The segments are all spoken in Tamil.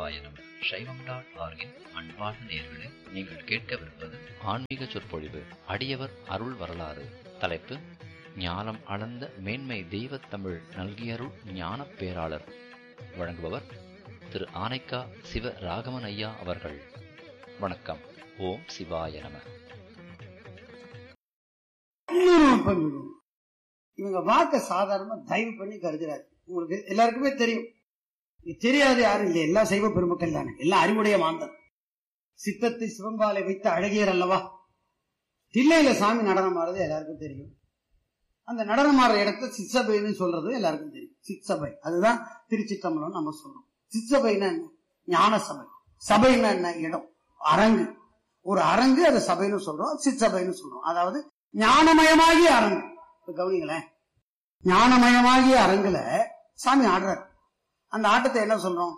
சிவாய நம சைவம் டாட் ஆர்கின் அன்பார்ந்த நேயர்களே நீங்கள் கேட்கவிருப்பது ஆன்மீக சொற்பொழிவு அடியவர் அருள் வரலாறு தலைப்பு ஞானம் அளந்த மேன்மை தெய்வத் தமிழ் நல்கியருள் ஞானப் பேராளர் வழங்குபவர் திரு ஆனைக்கா சிவ ராகவன் ஐயா அவர்கள் வணக்கம் ஓம் சிவாய நம இன்னொரு பண்ணிடுவோம் இவங்க வாக்க சாதாரணமா தயவு பண்ணி கருதுறாரு உங்களுக்கு எல்லாருக்குமே தெரியும் இது தெரியாது யாரும் இல்லை எல்லா சைவ பெருமக்கள் தானே எல்லாம் அறிவுடைய மாந்தர் சித்தத்தை சிவம்பாலை வைத்த அழகியர் அல்லவா தில்லையில சாமி நடனம் ஆடுறது எல்லாருக்கும் தெரியும் அந்த நடனம் ஆடுற இடத்த சிற்சபைன்னு சொல்றது எல்லாருக்கும் தெரியும் சிற்சபை அதுதான் திருச்சிற்றம்பலம் நம்ம சொல்றோம் சிற்சபைன்னா என்ன ஞான சபை சபைன்னா என்ன இடம் அரங்கு ஒரு அரங்கு அதை சபைன்னு சொல்றோம் சிற்சபைன்னு சொல்றோம் அதாவது ஞானமயமாகிய அரங்கு இப்ப கவனிங்களேன் ஞானமயமாகிய அரங்குல சாமி ஆடுறார் அந்த ஆட்டத்தை என்ன சொல்றோம்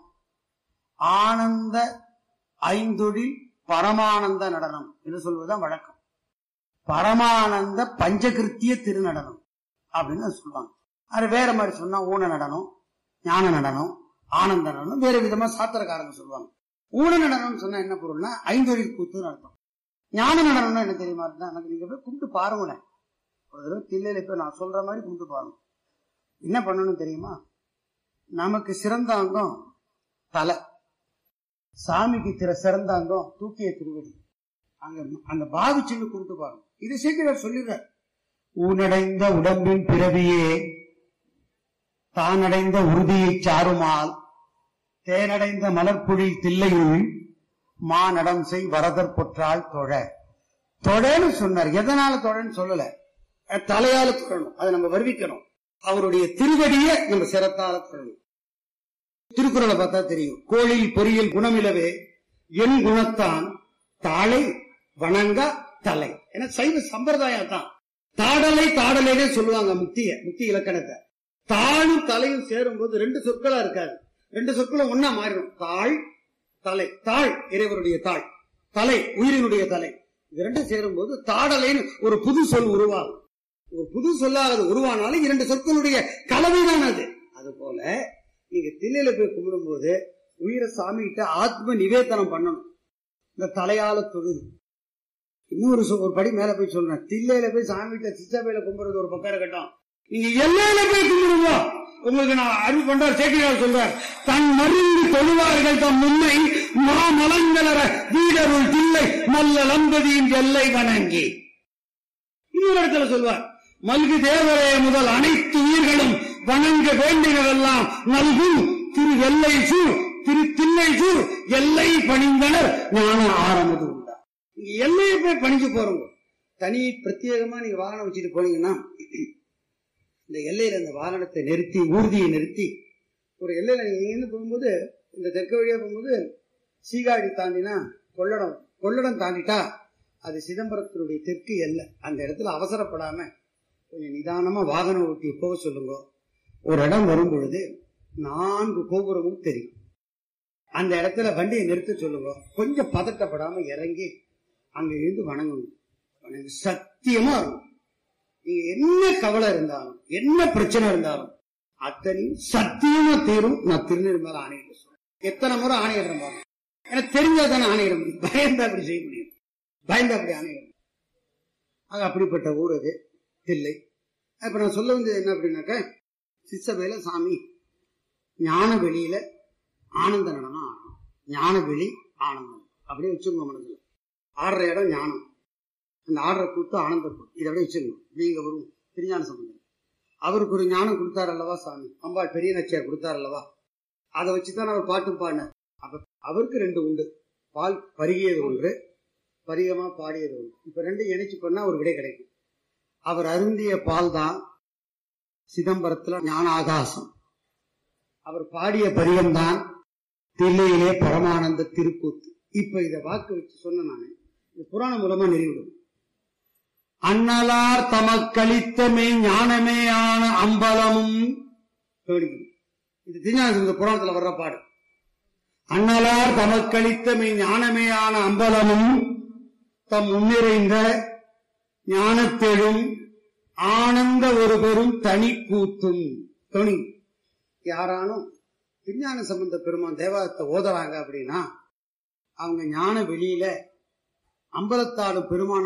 ஆனந்த ஐந்தொழில் பரமானந்த நடனம் என்று சொல்வதுதான் வழக்கம் பரமானந்த பஞ்சகிருத்திய திருநடனம் அப்படின்னு சொல்லுவாங்க அது வேற மாதிரி சொன்னா ஊன நடனம் ஞான நடனம் ஆனந்த நடனம் வேற விதமா சாத்திரக்காரங்க சொல்லுவாங்க ஊன நடனம்னு சொன்னா என்ன பொருள்னா ஐந்தொழில் கூத்துன்னு அர்த்தம் ஞான நடனம்னா என்ன தெரியுமா இருந்தா எனக்கு நீங்க போய் கும்பிட்டு பாருங்களேன் ஒரு தடவை தில்லையில போய் நான் சொல்ற மாதிரி கும்பிட்டு பாருங்க என்ன பண்ணணும் தெரியுமா நமக்கு சிறந்த அங்கம் தலை சாமிக்கு திற சிறந்த அங்கம் தூக்கிய திருவடி அங்க அங்க பாவிச்சுன்னு கும்பிட்டு பாருங்க இது சீக்கிரம் சொல்லிடுற ஊனடைந்த உடம்பின் பிறவியே தானடைந்த உறுதியை சாருமால் தேனடைந்த மலர்புழி தில்லையுள் மானடம் செய் வரதர் பொற்றாள் தொழ தொழன்னு சொன்னார் எதனால தொழன்னு சொல்லல அஹ் தலையால தொழணும் அதை நம்ம வருவிக்கணும் அவருடைய திருவடியை நம்ம சிரத்தால தொழணும் திருக்குறளை பார்த்தா தெரியும் கோழில் பொறியில் குணமிலவே என் குணத்தான் தாளை வணங்க தலை ஏன்னா சைவ சம்பிரதாயம் தான் தாடலை தாடலைனே சொல்லுவாங்க முக்திய முக்தி இலக்கணத்தை தாளும் தலையும் சேரும் போது ரெண்டு சொற்களா இருக்காது ரெண்டு சொற்களும் ஒன்னா மாறிடும் தாள் தலை தாள் இறைவருடைய தாள் தலை உயிரினுடைய தலை இது ரெண்டும் சேரும் போது தாடலைன்னு ஒரு புது சொல் உருவாகும் ஒரு புது சொல்லாக உருவானாலும் இரண்டு சொற்களுடைய கலவைதான் அது அது போல நீங்க தில்லையில போய் கும்பிடும் போது உயிரை சாமி கிட்ட ஆத்ம நிவேதனம் பண்ணணும் இந்த தலையால தொழுது இன்னொரு சொ- ஒரு படி மேல போய் சொல்றேன் தில்லையில போய் சாமி கிட்ட சித்தப்பையில கும்பிடுறது ஒரு பக்கம் இருக்கட்டும் நீங்க எல்லையில போய் கும்பிடுங்க உங்களுக்கு நான் அறிவு பண்றார் சேக்கிரார் சொல்றார் தன் மருந்து தொழுவார்கள் தம் முன்னை மாமலங்களர வீரருள் தில்லை நல்ல லம்பதியின் எல்லை வணங்கி இன்னொரு இடத்துல சொல்வார் மல்கு தேவரே முதல் அனைத்து உயிர்களும் வணங்க வேண்டினதெல்லாம் நல்கும் திரு எல்லை சூர் திரு தில்லை சூர் எல்லை பணிந்தனர் ஞான ஆரம்பது உண்டா நீங்க எல்லையை போய் பணிஞ்சு போறோங்க தனி பிரத்யேகமா நீங்க வாகனம் வச்சுட்டு போனீங்கன்னா இந்த எல்லையில அந்த வாகனத்தை நிறுத்தி ஊர்தியை நிறுத்தி ஒரு எல்லையில நீங்க இங்கிருந்து போகும்போது இந்த தெற்கு வழியா போகும்போது சீகாழி தாண்டினா கொள்ளடம் கொள்ளடம் தாண்டிட்டா அது சிதம்பரத்தினுடைய தெற்கு எல்லை அந்த இடத்துல அவசரப்படாம கொஞ்சம் நிதானமா வாகனம் ஓட்டி போக சொல்லுங்க ஒரு இடம் வரும் பொழுது நான்கு கோபுரமும் தெரியும் அந்த இடத்துல வண்டியை நிறுத்த சொல்லுங்க கொஞ்சம் பதட்டப்படாம இறங்கி அங்க இருந்து வணங்கணும் வணங்கி சத்தியமா இருக்கும் நீங்க என்ன கவலை இருந்தாலும் என்ன பிரச்சனை இருந்தாலும் அத்தனையும் சத்தியமா தீரும் நான் திருநெல் மேல ஆணையிட சொல்றேன் எத்தனை முறை ஆணையிடுற மாதிரி எனக்கு தெரிஞ்சா தானே ஆணையிட முடியும் பயந்தா அப்படி செய்ய முடியும் பயந்தா அப்படி ஆணையிட முடியும் அது அப்படிப்பட்ட ஊர் அது தில்லை இப்ப நான் சொல்ல வந்தது என்ன அப்படின்னாக்க சித்தபையில சாமி ஞான வெளியில ஆனந்த நடனம் ஆடணும் ஞான வெளி ஆனந்தம் அப்படியே வச்சுக்கோங்க மனசுல ஆடுற இடம் ஞானம் அந்த ஆடுற கூத்து ஆனந்த கூத்து இதை அப்படியே வச்சுக்கணும் நீங்க வரும் திருஞான சம்பந்தம் அவருக்கு ஒரு ஞானம் கொடுத்தார் அல்லவா சாமி அம்பாள் பெரிய நச்சியார் கொடுத்தார் அல்லவா அதை வச்சுதான் அவர் பாட்டும் பாடினார் அப்ப அவருக்கு ரெண்டு உண்டு பால் பருகியது ஒன்று பரிகமா பாடியது ஒன்று இப்ப ரெண்டும் இணைச்சு பண்ணா ஒரு விடை கிடைக்கும் அவர் அருந்திய பால் தான் சிதம்பரத்துல ஞான ஆகாசம் அவர் பாடிய பரிகம் தான் தில்லையிலே பரமானந்த திருக்கூத்து இப்ப இத வாக்கு வச்சு சொன்ன நானு இது புராணம் மூலமா நிறைவிடும் அண்ணலார் தமக்களித்தமே ஞானமே ஆன அம்பலமும் கவனிக்கணும். இது திருஞான புராணத்துல வர்ற பாடு அண்ணலார் தமக்களித்தமை ஞானமே ஆன அம்பலமும் தம் முன்னிறைந்த ஞானத்தெழும் ஆனந்த ஒரு பெரும் தனி கூத்தும் துணி யாரானும் திருஞான சம்பந்த பெருமான் தேவாரத்தை ஓதுறாங்க அப்படின்னா அவங்க ஞான வெளியில அம்பலத்தாடு பெருமான்